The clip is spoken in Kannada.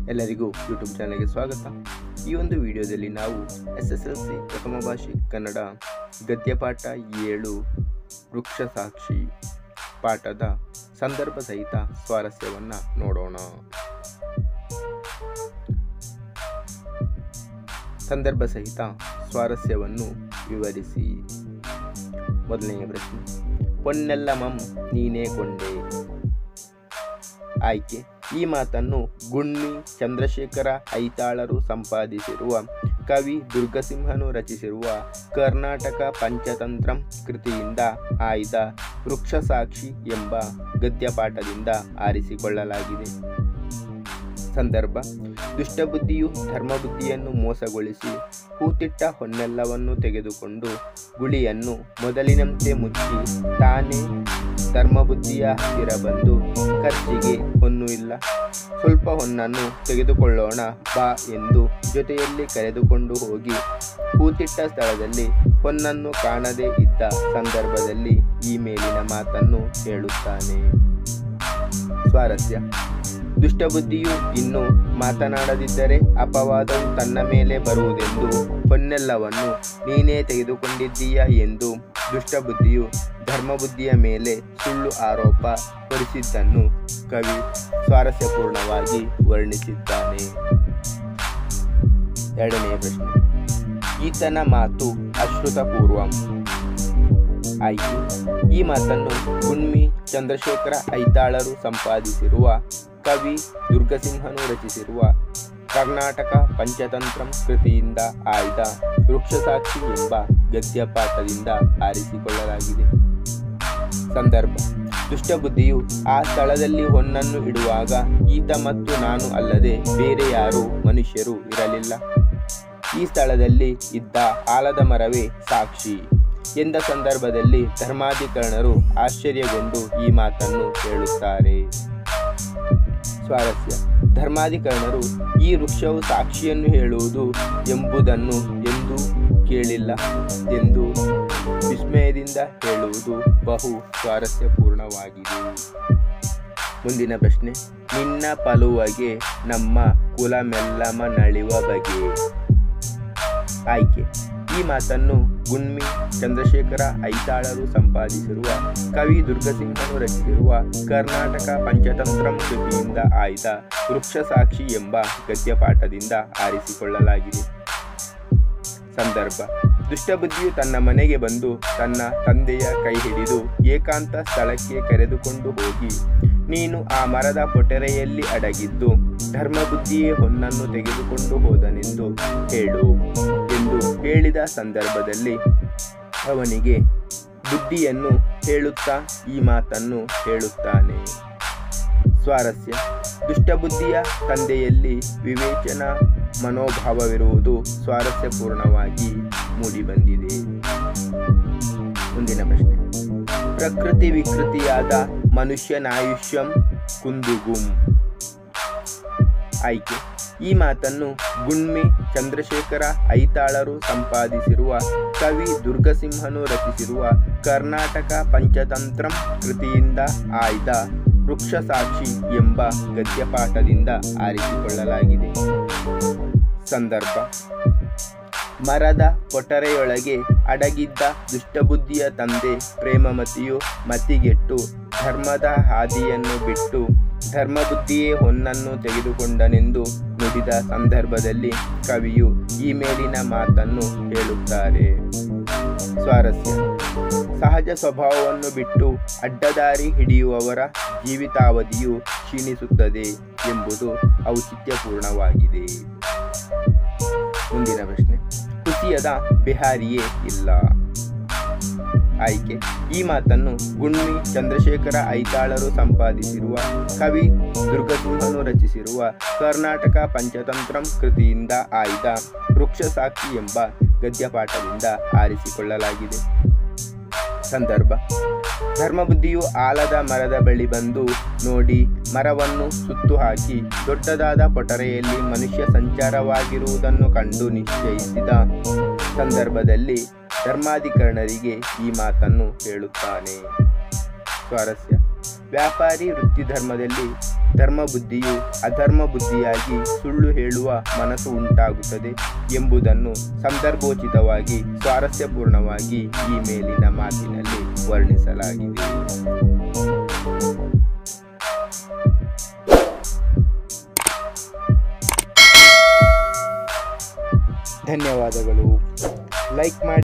ಎಲ್ಲರಿಗೂ ಯೂಟ್ಯೂಬ್ ಚಾನಲ್ಗೆ ಸ್ವಾಗತ ಈ ಒಂದು ವಿಡಿಯೋದಲ್ಲಿ ನಾವು ಎಸ್ ಎಸ್ ಎಲ್ ಸಿ ಪ್ರಥಮ ಭಾಷೆ ಕನ್ನಡ ಗದ್ಯಪಾಠ ಏಳು ವೃಕ್ಷ ಸಾಕ್ಷಿ ಪಾಠದ ಸಂದರ್ಭ ಸಹಿತ ಸ್ವಾರಸ್ಯವನ್ನು ನೋಡೋಣ ಸಂದರ್ಭ ಸಹಿತ ಸ್ವಾರಸ್ಯವನ್ನು ವಿವರಿಸಿ ಮೊದಲನೆಯ ಪ್ರಶ್ನೆ ಪೊನ್ನೆಲ್ಲಮಂ ನೀನೇ ಕೊಂಡೆ ಆಯ್ಕೆ ಈ ಮಾತನ್ನು ಗುಣ್ಣಿ ಚಂದ್ರಶೇಖರ ಐತಾಳರು ಸಂಪಾದಿಸಿರುವ ಕವಿ ದುರ್ಗಸಿಂಹನು ರಚಿಸಿರುವ ಕರ್ನಾಟಕ ಪಂಚತಂತ್ರಂ ಕೃತಿಯಿಂದ ಆಯ್ದ ವೃಕ್ಷಸಾಕ್ಷಿ ಎಂಬ ಗದ್ಯಪಾಠದಿಂದ ಆರಿಸಿಕೊಳ್ಳಲಾಗಿದೆ ಸಂದರ್ಭ ದುಷ್ಟಬುದ್ಧಿಯು ಧರ್ಮಬುದ್ಧಿಯನ್ನು ಮೋಸಗೊಳಿಸಿ ಹೂತಿಟ್ಟ ಹೊನ್ನೆಲ್ಲವನ್ನು ತೆಗೆದುಕೊಂಡು ಗುಳಿಯನ್ನು ಮೊದಲಿನಂತೆ ಮುಚ್ಚಿ ತಾನೇ ಧರ್ಮಬುದ್ಧಿಯ ಹತ್ತಿರ ಬಂದು ಖರ್ಚಿಗೆ ಹೊನ್ನು ಇಲ್ಲ ಸ್ವಲ್ಪ ಹೊನ್ನನ್ನು ತೆಗೆದುಕೊಳ್ಳೋಣ ಬಾ ಎಂದು ಜೊತೆಯಲ್ಲಿ ಕರೆದುಕೊಂಡು ಹೋಗಿ ಹೂತಿಟ್ಟ ಸ್ಥಳದಲ್ಲಿ ಹೊನ್ನನ್ನು ಕಾಣದೇ ಇದ್ದ ಸಂದರ್ಭದಲ್ಲಿ ಈ ಮೇಲಿನ ಮಾತನ್ನು ಹೇಳುತ್ತಾನೆ ಸ್ವಾರಸ್ಯ ದುಷ್ಟಬುದ್ಧಿಯು ಇನ್ನು ಮಾತನಾಡದಿದ್ದರೆ ಅಪವಾದವು ತನ್ನ ಮೇಲೆ ಬರುವುದೆಂದು ಹೊನ್ನೆಲ್ಲವನ್ನು ನೀನೇ ತೆಗೆದುಕೊಂಡಿದ್ದೀಯ ಎಂದು ದುಷ್ಟಬುದ್ಧಿಯು ಧರ್ಮಬುದ್ಧಿಯ ಮೇಲೆ ಸುಳ್ಳು ಆರೋಪ ಹೊರಿಸಿದ್ದನ್ನು ಕವಿ ಸ್ವಾರಸ್ಯಪೂರ್ಣವಾಗಿ ವರ್ಣಿಸಿದ್ದಾನೆ ಎರಡನೆಯ ಪ್ರಶ್ನೆ ಈತನ ಮಾತು ಅಶ್ರುತಪೂರ್ವಂ ಆಯ್ಕೆ ಈ ಮಾತನ್ನು ಗುಣ್ಮಿ ಚಂದ್ರಶೇಖರ ಐತಾಳರು ಸಂಪಾದಿಸಿರುವ ಕವಿ ದುರ್ಗಸಿಂಹನು ರಚಿಸಿರುವ ಕರ್ನಾಟಕ ಪಂಚತಂತ್ರಂ ಕೃತಿಯಿಂದ ಆಯ್ದ ವೃಕ್ಷಸಾಕ್ಷಿ ಎಂಬ ಗದ್ಯಪಾಠದಿಂದ ಆರಿಸಿಕೊಳ್ಳಲಾಗಿದೆ ಸಂದರ್ಭ ದುಷ್ಟಬುದ್ಧಿಯು ಆ ಸ್ಥಳದಲ್ಲಿ ಹೊನ್ನನ್ನು ಇಡುವಾಗ ಈತ ಮತ್ತು ನಾನು ಅಲ್ಲದೆ ಬೇರೆ ಯಾರೂ ಮನುಷ್ಯರು ಇರಲಿಲ್ಲ ಈ ಸ್ಥಳದಲ್ಲಿ ಇದ್ದ ಆಲದ ಮರವೇ ಸಾಕ್ಷಿ ಎಂದ ಸಂದರ್ಭದಲ್ಲಿ ಧರ್ಮಾಧಿಕರಣರು ಆಶ್ಚರ್ಯಗೊಂಡು ಈ ಮಾತನ್ನು ಹೇಳುತ್ತಾರೆ ಸ್ವಾರಸ್ಯ ಧರ್ಮಾಧಿಕರಣರು ಈ ವೃಕ್ಷವು ಸಾಕ್ಷಿಯನ್ನು ಹೇಳುವುದು ಎಂಬುದನ್ನು ಎಂದೂ ಕೇಳಿಲ್ಲ ಎಂದು ವಿಸ್ಮಯದಿಂದ ಹೇಳುವುದು ಬಹು ಸ್ವಾರಸ್ಯಪೂರ್ಣವಾಗಿದೆ ಮುಂದಿನ ಪ್ರಶ್ನೆ ನಿನ್ನ ಪಲುವಗೆ ನಮ್ಮ ಕುಲಮೆಲ್ಲಮ ನಳಿವ ಬಗೆ ಆಯ್ಕೆ ಈ ಮಾತನ್ನು ಗುಣ್ಮಿ ಚಂದ್ರಶೇಖರ ಐತಾಳರು ಸಂಪಾದಿಸಿರುವ ಕವಿ ದುರ್ಗಸಿಂಹನು ರಚಿಸಿರುವ ಕರ್ನಾಟಕ ಪಂಚತಂತ್ರಂ ಕೃತಿಯಿಂದ ಆಯ್ದ ವೃಕ್ಷಸಾಕ್ಷಿ ಎಂಬ ಗದ್ಯಪಾಠದಿಂದ ಆರಿಸಿಕೊಳ್ಳಲಾಗಿದೆ ಸಂದರ್ಭ ದುಷ್ಟಬುದ್ಧಿಯು ತನ್ನ ಮನೆಗೆ ಬಂದು ತನ್ನ ತಂದೆಯ ಕೈ ಹಿಡಿದು ಏಕಾಂತ ಸ್ಥಳಕ್ಕೆ ಕರೆದುಕೊಂಡು ಹೋಗಿ ನೀನು ಆ ಮರದ ಪೊಟೆರೆಯಲ್ಲಿ ಅಡಗಿದ್ದು ಧರ್ಮಬುದ್ಧಿಯೇ ಹೊನ್ನನ್ನು ತೆಗೆದುಕೊಂಡು ಹೋದನೆಂದು ಹೇಳು ಎಂದು ಹೇಳಿದ ಸಂದರ್ಭದಲ್ಲಿ ಅವನಿಗೆ ಬುದ್ಧಿಯನ್ನು ಹೇಳುತ್ತಾ ಈ ಮಾತನ್ನು ಹೇಳುತ್ತಾನೆ ಸ್ವಾರಸ್ಯ ದುಷ್ಟಬುದ್ಧಿಯ ತಂದೆಯಲ್ಲಿ ವಿವೇಚನ ಮನೋಭಾವವಿರುವುದು ಸ್ವಾರಸ್ಯಪೂರ್ಣವಾಗಿ ಮೂಡಿಬಂದಿದೆ ಮುಂದಿನ ಪ್ರಶ್ನೆ ಪ್ರಕೃತಿ ವಿಕೃತಿಯಾದ ಮನುಷ್ಯನಾಯುಷ್ಯಂ ಕುಂದುಗುಂ ಆಯ್ಕೆ ಈ ಮಾತನ್ನು ಗುಣ್ಮೆ ಚಂದ್ರಶೇಖರ ಐತಾಳರು ಸಂಪಾದಿಸಿರುವ ಕವಿ ದುರ್ಗಸಿಂಹನು ರಚಿಸಿರುವ ಕರ್ನಾಟಕ ಪಂಚತಂತ್ರಂ ಕೃತಿಯಿಂದ ಆಯ್ದ ವೃಕ್ಷಸಾಕ್ಷಿ ಎಂಬ ಗದ್ಯಪಾಠದಿಂದ ಆರಿಸಿಕೊಳ್ಳಲಾಗಿದೆ ಸಂದರ್ಭ ಮರದ ಕೊಠರೆಯೊಳಗೆ ಅಡಗಿದ್ದ ದುಷ್ಟಬುದ್ಧಿಯ ತಂದೆ ಪ್ರೇಮಮತಿಯು ಮತಿಗೆಟ್ಟು ಧರ್ಮದ ಹಾದಿಯನ್ನು ಬಿಟ್ಟು ಧರ್ಮಬುದ್ಧಿಯೇ ಹೊನ್ನನ್ನು ತೆಗೆದುಕೊಂಡನೆಂದು ನುಡಿದ ಸಂದರ್ಭದಲ್ಲಿ ಕವಿಯು ಈ ಮೇಲಿನ ಮಾತನ್ನು ಹೇಳುತ್ತಾರೆ ಸ್ವಾರಸ್ಯ ಸಹಜ ಸ್ವಭಾವವನ್ನು ಬಿಟ್ಟು ಅಡ್ಡದಾರಿ ಹಿಡಿಯುವವರ ಜೀವಿತಾವಧಿಯು ಕ್ಷೀಣಿಸುತ್ತದೆ ಎಂಬುದು ಔಚಿತ್ಯಪೂರ್ಣವಾಗಿದೆ ಮುಂದಿನ ಪ್ರಶ್ನೆ ಕುಸಿಯದ ಬಿಹಾರಿಯೇ ಇಲ್ಲ ಆಯ್ಕೆ ಈ ಮಾತನ್ನು ಗುಣ್ಮಿ ಚಂದ್ರಶೇಖರ ಐತಾಳರು ಸಂಪಾದಿಸಿರುವ ಕವಿ ದುರ್ಗಸಿಂಹನು ರಚಿಸಿರುವ ಕರ್ನಾಟಕ ಪಂಚತಂತ್ರಂ ಕೃತಿಯಿಂದ ಆಯ್ದ ವೃಕ್ಷಸಾಕ್ಷಿ ಎಂಬ ಗದ್ಯಪಾಠದಿಂದ ಆರಿಸಿಕೊಳ್ಳಲಾಗಿದೆ ಸಂದರ್ಭ ಧರ್ಮಬುದ್ಧಿಯು ಆಲದ ಮರದ ಬಳಿ ಬಂದು ನೋಡಿ ಮರವನ್ನು ಸುತ್ತು ಹಾಕಿ ದೊಡ್ಡದಾದ ಪೊಟರೆಯಲ್ಲಿ ಮನುಷ್ಯ ಸಂಚಾರವಾಗಿರುವುದನ್ನು ಕಂಡು ನಿಶ್ಚಯಿಸಿದ ಸಂದರ್ಭದಲ್ಲಿ ಧರ್ಮಾಧಿಕರಣರಿಗೆ ಈ ಮಾತನ್ನು ಹೇಳುತ್ತಾನೆ ಸ್ವಾರಸ್ಯ ವ್ಯಾಪಾರಿ ವೃತ್ತಿ ಧರ್ಮದಲ್ಲಿ ಧರ್ಮ ಬುದ್ಧಿಯು ಅಧರ್ಮ ಬುದ್ಧಿಯಾಗಿ ಸುಳ್ಳು ಹೇಳುವ ಮನಸ್ಸು ಉಂಟಾಗುತ್ತದೆ ಎಂಬುದನ್ನು ಸಂದರ್ಭೋಚಿತವಾಗಿ ಸ್ವಾರಸ್ಯಪೂರ್ಣವಾಗಿ ಈ ಮೇಲಿನ ಮಾತಿನಲ್ಲಿ ವರ್ಣಿಸಲಾಗಿದೆ ಧನ್ಯವಾದಗಳು ಲೈಕ್ ಮಾಡಿ